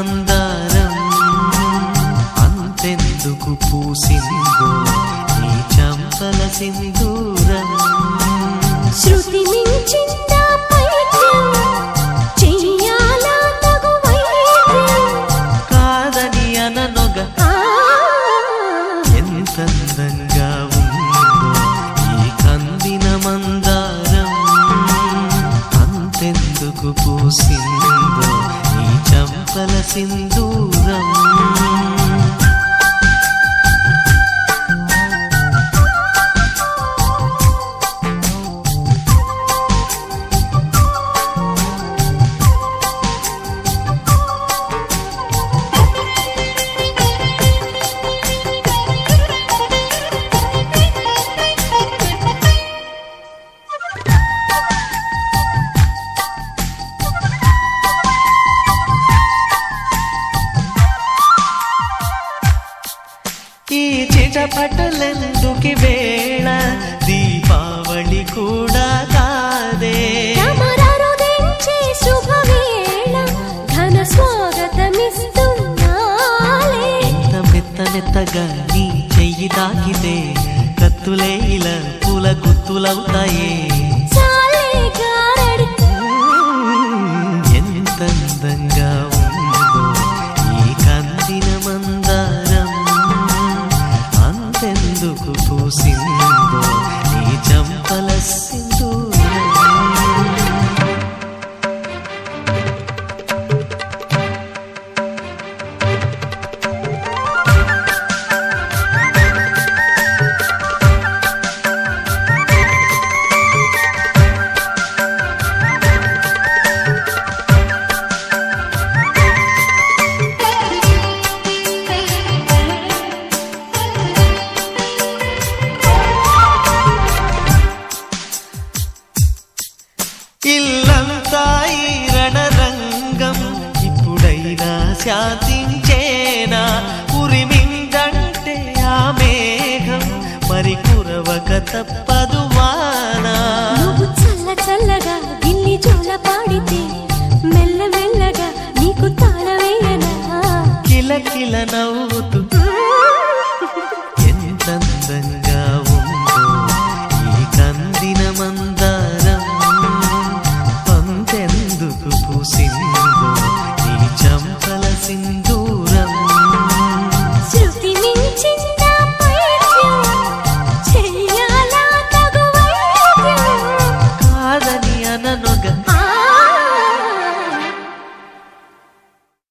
మందారం అంతెందుకు పూసిందో నీ చంపల సింధూరం శృతి మించిందా పైత్యం చెయ్యాలా తగు వైద్యం కాదని అననొగ ఆ, ఎంతందంగా ఉందో ఈ కందిన మందారం అంతెందుకు పూసిందో నీ చంపల సింధూరం ఈ చిటపటలెందుకి వేళ దీపావళి కూడా కాదే రమరరుదించే శుభవేళ ఘన స్వాగతమిస్తున్నాలే ఇంత మెత్త మెత్తగా నీ చెయ్యి తాకితే కత్తులే ఇలా పూల గుత్తులవుతాయే చాలే గారడి ఎంత అందంగా ఉందో ఈ కందిన మందారం అంతెందుకు పూసిందో నీ చంపల సింధూరం ఇల్లంతా ఈ రణరంగం ఇప్పుడైనా శాంతించేనా ఉరిమిందంటే ఆ మేఘం మరి కురవక తప్పదు వానా నువ్వు చల్ల చల్లగా గిల్లి జోల పాడితే మెల్ల మెల్లగా నీకు తాళవేయనా కిల కిల నవ్వు